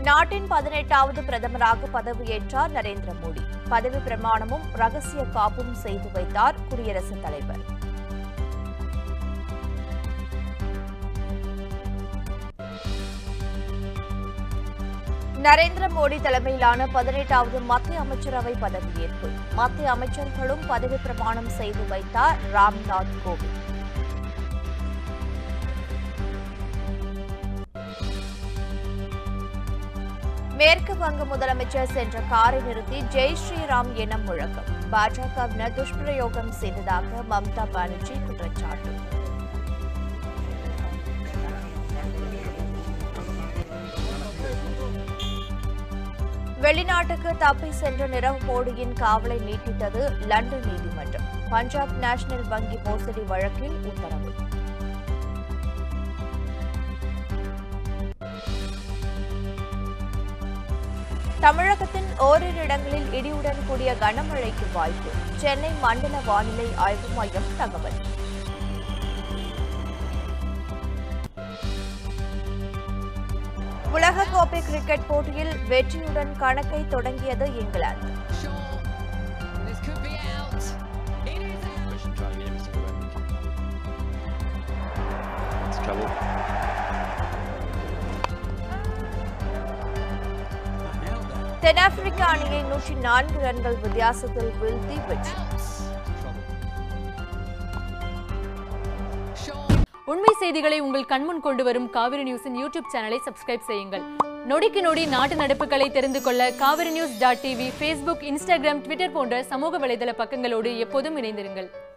நாட்டின் பதினெட்டாவது பிரதமராக பதவியேற்றார் நரேந்திர மோடி பதவி பிரமாணமும் ரகசிய காப்பும் செய்து வைத்தார் குடியரசுத் தலைவர் நரேந்திர மோடி தலைமையிலான பதினெட்டாவது மத்திய அமைச்சரவை பதவியேற்பு மத்திய அமைச்சர்களும் பதவி பிரமாணம் செய்து வைத்தார் ராம்நாத் கோவிந்த் மேற்கு வங்க முதலமைச்சர் சென்ற காரை நிறுத்தி ஜெய் ஸ்ரீராம் என முழக்கம் பாஜகவினர் துஷ்பிரயோகம் செய்ததாக மம்தா பானர்ஜி குற்றச்சாட்டு வெளிநாட்டுக்கு தப்பி சென்ற நிரவ் மோடியின் காவலை நீட்டித்தது லண்டன் நீதிமன்றம் பஞ்சாப் நேஷனல் வங்கி மோசடி வழக்கில் உத்தரவு தமிழகத்தின் ஓரிரு இடங்களில் இடியுடன் கூடிய கனமழைக்கு வாய்ப்பு சென்னை மண்டல வானிலை ஆய்வு மையம் தகவல் உலகக்கோப்பை கிரிக்கெட் போட்டியில் வெற்றியுடன் கணக்கை தொடங்கியது England Shaw. This could be out. It is out. Christian trying to get him to go in. It's trouble. தென்னாப்பிரிக்க அணியை நூற்றி நான்கு ரன்கள் வித்தியாசத்தில் வீழ்த்தி வெற்றி Shaw. உண்மை செய்திகளை உங்கள் கண்முன் கொண்டு வரும் காவிரி நியூஸின் யூடியூப் சேனலை சப்ஸ்கிரைப் செய்யுங்கள் நொடிக்கு நொடி நாட்டு நடப்புகளை தெரிந்து கொள்ள Kaveri news dot TV Facebook Instagram Twitter போன்ற சமூக வலைதள பக்கங்களோடு எப்போதும் இணைந்திருங்கள்